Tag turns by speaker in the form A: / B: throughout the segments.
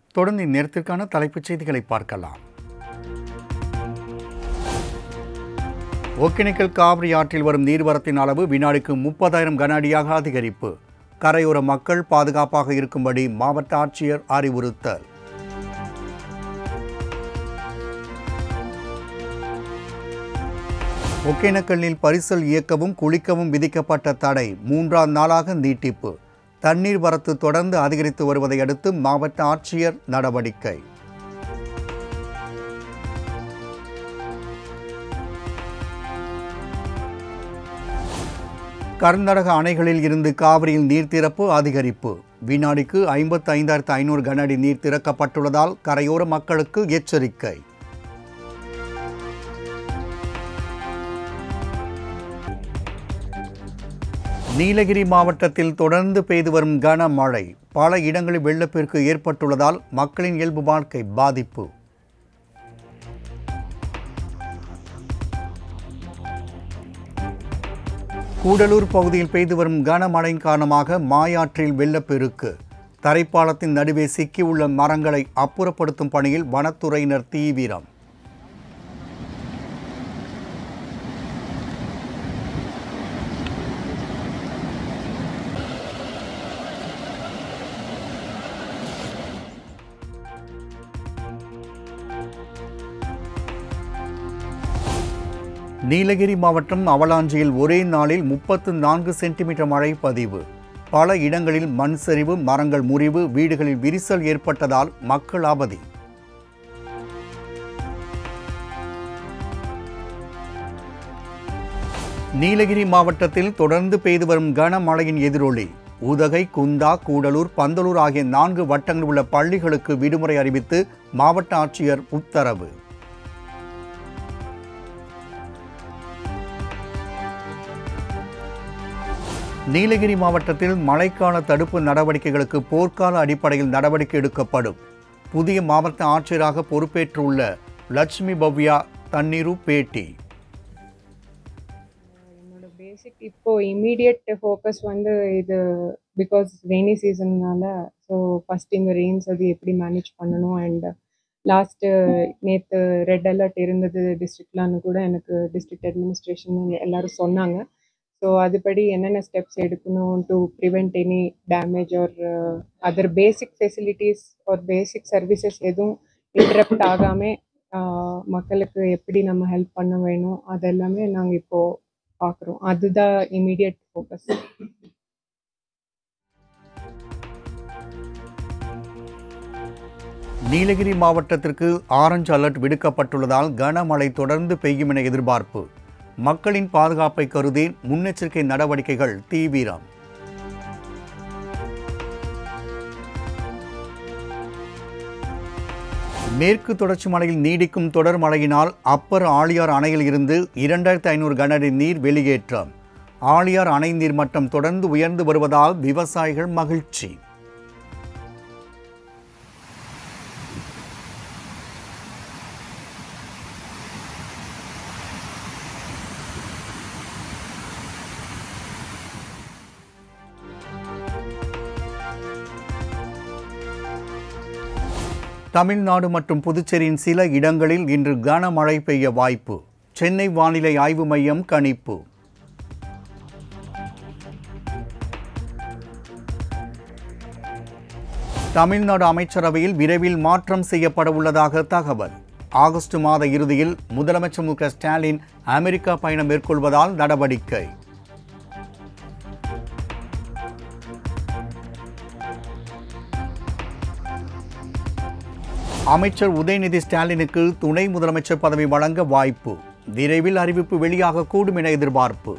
A: தொடர்ந்து இந்நேரத்திற்கான தலைப்புச் செய்திகளை பார்க்கலாம் ஒகேனக்கல் காவிரி ஆற்றில் வரும் நீர்வரத்தின் அளவு வினாடிக்கு முப்பதாயிரம் கன அடியாக அதிகரிப்பு கரையோர மக்கள் பாதுகாப்பாக இருக்கும்படி மாவட்ட ஆட்சியர் அறிவுறுத்தல் ஒகேனக்கல்லில் பரிசல் இயக்கவும் குளிக்கவும் விதிக்கப்பட்ட தடை மூன்றாம் நாளாக நீட்டிப்பு தண்ணீர் வரத்து தொடர்ந்து அதிகரித்து வருவதை அடுத்து மாவட்ட ஆட்சியர் நடவடிக்கை கர்நாடக அணைகளில் இருந்து காவிரியில் நீர் திறப்பு அதிகரிப்பு வினாடிக்கு ஐம்பத்தி ஐந்தாயிரத்து ஐநூறு கன அடி நீர் திறக்கப்பட்டுள்ளதால் கரையோர மக்களுக்கு எச்சரிக்கை நீலகிரி மாவட்டத்தில் தொடர்ந்து பெய்து வரும் கனமழை பல இடங்களில் வெள்ளப்பெருக்கு ஏற்பட்டுள்ளதால் மக்களின் இயல்பு வாழ்க்கை பாதிப்பு கூடலூர் பகுதியில் பெய்து வரும் கனமழையின் காரணமாக மாயாற்றில் வெள்ளப்பெருக்கு தரைப்பாலத்தின் நடுவே சிக்கியுள்ள மரங்களை அப்புறப்படுத்தும் பணியில் வனத்துறையினர் தீவிரம் நீலகிரி மாவட்டம் அவலாஞ்சியில் ஒரே நாளில் முப்பத்து நான்கு சென்டிமீட்டர் மழை பதிவு பல இடங்களில் மண் சரிவு மரங்கள் முறிவு வீடுகளில் விரிசல் ஏற்பட்டதால் மக்கள் அவதி நீலகிரி மாவட்டத்தில் தொடர்ந்து பெய்து வரும் கனமழையின் எதிரொலி உதகை குந்தா கூடலூர் பந்தலூர் ஆகிய நான்கு வட்டங்களில் உள்ள பள்ளிகளுக்கு விடுமுறை அறிவித்து மாவட்ட ஆட்சியர் உத்தரவு நீலகிரி மாவட்டத்தில் மழைக்கால தடுப்பு நடவடிக்கைகளுக்கு போர்க்கால அடிப்படையில் நடவடிக்கை எடுக்கப்படும் புதிய மாவட்ட ஆட்சியராக பொறுப்பேற்றுள்ள லட்சுமி பவ்யா தண்ணீரு பேட்டி
B: என்னோட பேசிக் இப்போ இமீடியட் ஃபோக்கஸ் வந்து இது பிகாஸ் ரெய்னி சீசன்னால ஸோ ஃபர்ஸ்ட் இந்த ரெயின்ஸ் அது எப்படி மேனேஜ் பண்ணணும் அண்ட் லாஸ்ட்டு நேற்று ரெட் அலர்ட் இருந்தது டிஸ்ட்ரிக்ட்லான்னு கூட எனக்கு டிஸ்ட்ரிக்ட் அட்மினிஸ்ட்ரேஷன் எல்லாரும் சொன்னாங்க ஸோ அதுபடி என்னென்ன ஸ்டெப்ஸ் எடுக்கணும் to prevent any damage or other basic facilities or basic services எதுவும் இன்டரப்ட் ஆகாமல் மக்களுக்கு எப்படி நம்ம ஹெல்ப் பண்ண வேணும் அதெல்லாமே நாங்கள் இப்போது பார்க்குறோம் அதுதான் இமீடியட் ஃபோக்கஸ்
A: நீலகிரி மாவட்டத்திற்கு ஆரஞ்சு அலர்ட் விடுக்கப்பட்டுள்ளதால் கனமழை தொடர்ந்து பெய்யும் என எதிர்பார்ப்பு மக்களின் பாதுகாப்பை கருதி முன்னெச்சரிக்கை நடவடிக்கைகள் தீவிரம் மேற்கு தொடர்ச்சி மலையில் நீடிக்கும் தொடர் மழையினால் அப்பர் ஆழியார் அணையில் இருந்து இரண்டாயிரத்தி ஐநூறு கன அடி நீர் வெளியேற்றம் ஆழியார் அணை நீர்மட்டம் தொடர்ந்து உயர்ந்து வருவதால் விவசாயிகள் மகிழ்ச்சி தமிழ்நாடு மற்றும் புதுச்சேரியின் சில இடங்களில் இன்று கனமழை பெய்ய வாய்ப்பு சென்னை வானிலை ஆய்வு மையம் கணிப்பு தமிழ்நாடு அமைச்சரவையில் விரைவில் மாற்றம் செய்யப்பட உள்ளதாக தகவல் ஆகஸ்ட் மாத இறுதியில் முதலமைச்சர் மு க ஸ்டாலின் அமெரிக்கா பயணம் மேற்கொள்வதால் நடவடிக்கை அமைச்சர் உதயநிதி ஸ்டாலினுக்கு துணை முதலமைச்சர் பதவி வழங்க வாய்ப்பு விரைவில் அறிவிப்பு வெளியாக கூடும் என எதிர்பார்ப்பு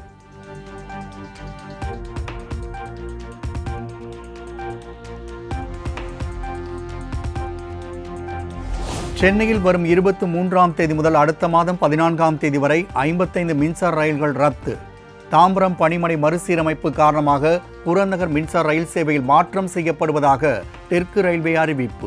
A: சென்னையில் வரும் இருபத்தி மூன்றாம் தேதி முதல் அடுத்த மாதம் பதினான்காம் தேதி வரை ஐம்பத்தைந்து மின்சார ரயில்கள் ரத்து தாம்பரம் பணிமனை மறுசீரமைப்பு காரணமாக புறநகர் மின்சார ரயில் சேவையில் மாற்றம் செய்யப்படுவதாக தெற்கு ரயில்வே அறிவிப்பு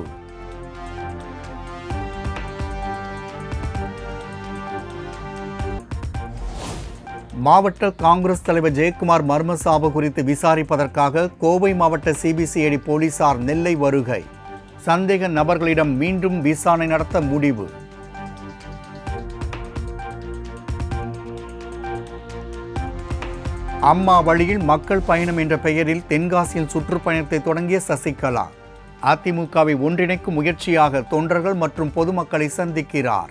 A: மாவட்ட காங்கிரஸ் தலைவர் ஜெயக்குமார் மர்மசாபு குறித்து விசாரிப்பதற்காக கோவை மாவட்ட சிபிசிஐடி போலீசார் நெல்லை வருகை சந்தேக நபர்களிடம் மீண்டும் விசாரணை நடத்த முடிவு அம்மா வழியில் மக்கள் பயணம் என்ற பெயரில் தென்காசியில் சுற்றுப்பயணத்தை தொடங்கிய சசிகலா அதிமுகவை ஒன்றிணைக்கும் முயற்சியாக தொண்டர்கள் மற்றும் பொதுமக்களை சந்திக்கிறார்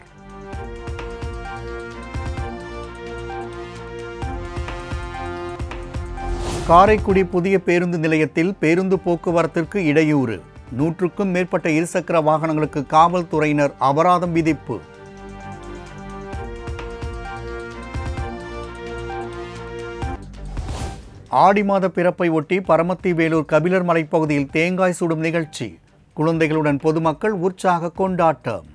A: காரைக்குடி புதிய பேருந்து நிலையத்தில் பேருந்து போக்குவரத்திற்கு இடையூறு நூற்றுக்கும் மேற்பட்ட இருசக்கர வாகனங்களுக்கு காவல்துறையினர் அபராதம் விதிப்பு ஆடி மாத பிறப்பை ஒட்டி பரமத்தி வேலூர் கபிலர் மலைப்பகுதியில் தேங்காய் சுடும் நிகழ்ச்சி குழந்தைகளுடன் பொதுமக்கள் உற்சாக கொண்டாட்டம்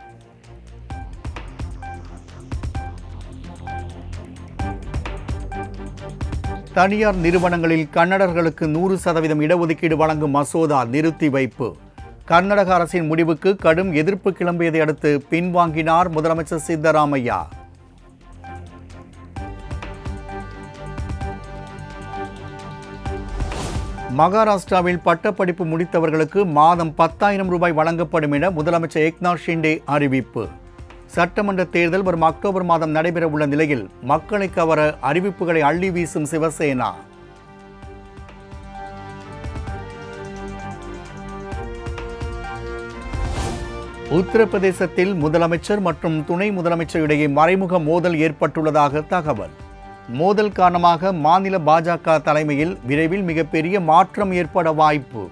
A: தனியார் நிறுவனங்களில் கன்னடர்களுக்கு நூறு சதவீதம் இடஒதுக்கீடு வழங்கும் மசோதா நிறுத்தி வைப்பு கர்நாடக அரசின் முடிவுக்கு கடும் எதிர்ப்பு கிளம்பியதை அடுத்து பின்வாங்கினார் முதலமைச்சர் சித்தராமையா மகாராஷ்டிராவில் பட்டப்படிப்பு முடித்தவர்களுக்கு மாதம் பத்தாயிரம் ரூபாய் வழங்கப்படும் என முதலமைச்சர் ஏக்நாத் ஷிண்டே அறிவிப்பு சட்டமன்ற தேர்தல் வரும் அக்டோபர் மாதம் நடைபெறவுள்ள நிலையில் மக்களை கவர அறிவிப்புகளை அள்ளி வீசும் சிவசேனா உத்தரப்பிரதேசத்தில் முதலமைச்சர் மற்றும் துணை முதலமைச்சர் இடையே மறைமுக மோதல் ஏற்பட்டுள்ளதாக தகவல் மோதல் காரணமாக மாநில பாஜக தலைமையில் விரைவில் மிகப்பெரிய மாற்றம் ஏற்பட வாய்ப்பு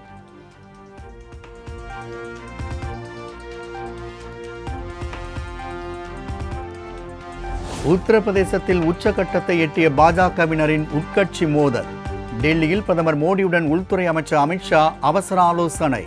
A: உத்தரப்பிரதேசத்தில் உச்சகட்டத்தை எட்டிய பாஜகவினரின் உட்கட்சி மோதல் டெல்லியில் பிரதமர் மோடியுடன் உள்துறை அமைச்சர் அமித்ஷா அவசர ஆலோசனை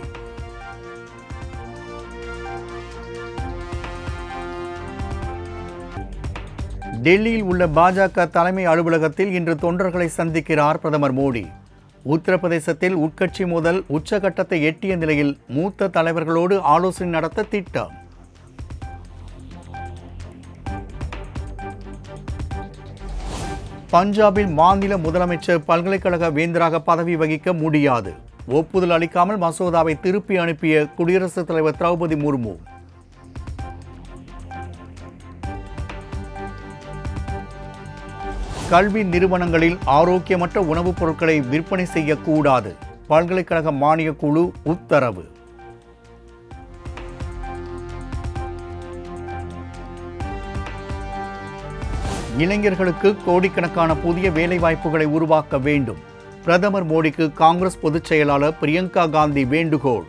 A: டெல்லியில் உள்ள பாஜக தலைமை அலுவலகத்தில் இன்று தொண்டர்களை சந்திக்கிறார் பிரதமர் மோடி உத்தரப்பிரதேசத்தில் உட்கட்சி மோதல் உச்சகட்டத்தை எட்டிய நிலையில் மூத்த தலைவர்களோடு ஆலோசனை நடத்த திட்டம் பஞ்சாபில் மாநில முதலமைச்சர் பல்கலைக்கழக வேந்தராக பதவி வகிக்க முடியாது ஒப்புதல் அளிக்காமல் மசோதாவை திருப்பி அனுப்பிய குடியரசுத் தலைவர் திரௌபதி முர்மு கல்வி நிறுவனங்களில் ஆரோக்கியமற்ற உணவுப் பொருட்களை விற்பனை செய்யக்கூடாது பல்கலைக்கழக மானியக் குழு உத்தரவு இளைஞர்களுக்கு கோடிக்கணக்கான புதிய வேலைவாய்ப்புகளை உருவாக்க வேண்டும் பிரதமர் மோடிக்கு காங்கிரஸ் பொதுச் செயலாளர் பிரியங்கா காந்தி வேண்டுகோள்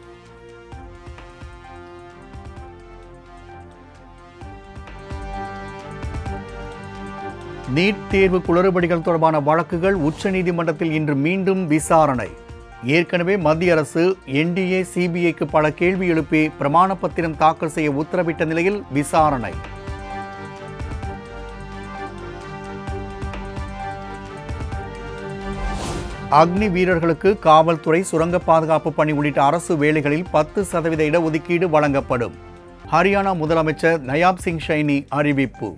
A: நீட் தேர்வு குளறுபடிகள் தொடர்பான வழக்குகள் உச்சநீதிமன்றத்தில் இன்று மீண்டும் விசாரணை ஏற்கனவே மத்திய அரசு என்டிஏ சிபிஐக்கு பல கேள்வி எழுப்பி பிரமாண பத்திரம் தாக்கல் செய்ய உத்தரவிட்ட நிலையில் விசாரணை அக்னி வீரர்களுக்கு காவல்துறை சுரங்க பாதுகாப்பு பணி உள்ளிட்ட அரசு வேலைகளில் பத்து சதவீத இடஒதுக்கீடு வழங்கப்படும் ஹரியானா முதலமைச்சர் நயாப் சிங் ஷைனி அறிவிப்பு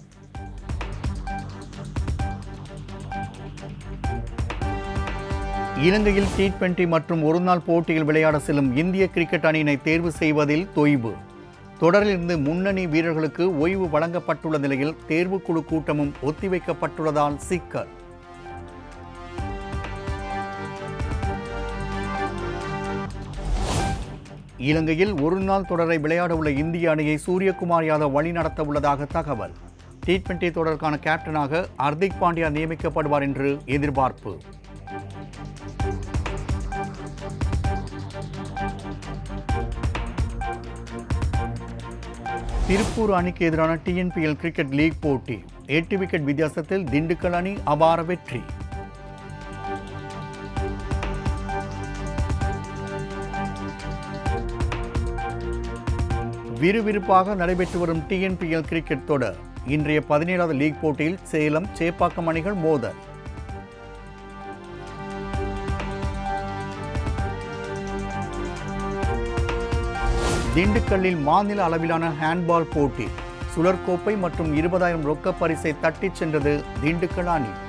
A: இலங்கையில் டி டுவெண்டி மற்றும் ஒருநாள் போட்டியில் விளையாட செல்லும் இந்திய கிரிக்கெட் அணியினை தேர்வு செய்வதில் தொய்வு தொடரிலிருந்து முன்னணி வீரர்களுக்கு ஓய்வு வழங்கப்பட்டுள்ள நிலையில் தேர்வுக்குழு கூட்டமும் ஒத்திவைக்கப்பட்டுள்ளதால் சிக்கல் இலங்கையில் ஒரு நாள் தொடரை விளையாட உள்ள இந்திய அணியை சூரியகுமார் யாதவ் வழிநடத்த உள்ளதாக தகவல் டி டுவெண்டி தொடருக்கான கேப்டனாக ஹர்திக் பாண்டியா நியமிக்கப்படுவார் என்று எதிர்பார்ப்பு திருப்பூர் அணிக்கு எதிரான டிஎன்பிஎல் கிரிக்கெட் லீக் போட்டி எட்டு விக்கெட் வித்தியாசத்தில் திண்டுக்கல் அணி அபார வெற்றி விறுவிறுப்பாக நடைபெற்று வரும் டிஎன்பிஎல் கிரிக்கெட் தொடர் இன்றைய பதினேழாவது லீக் போட்டியில் சேலம் சேப்பாக்கம் அணிகள் மோதல் திண்டுக்கல்லில் மாநில அளவிலான ஹேண்ட்பால் போட்டி சுழற்கோப்பை மற்றும் இருபதாயிரம் ரொக்க பரிசை தட்டிச் சென்றது திண்டுக்கல் அணி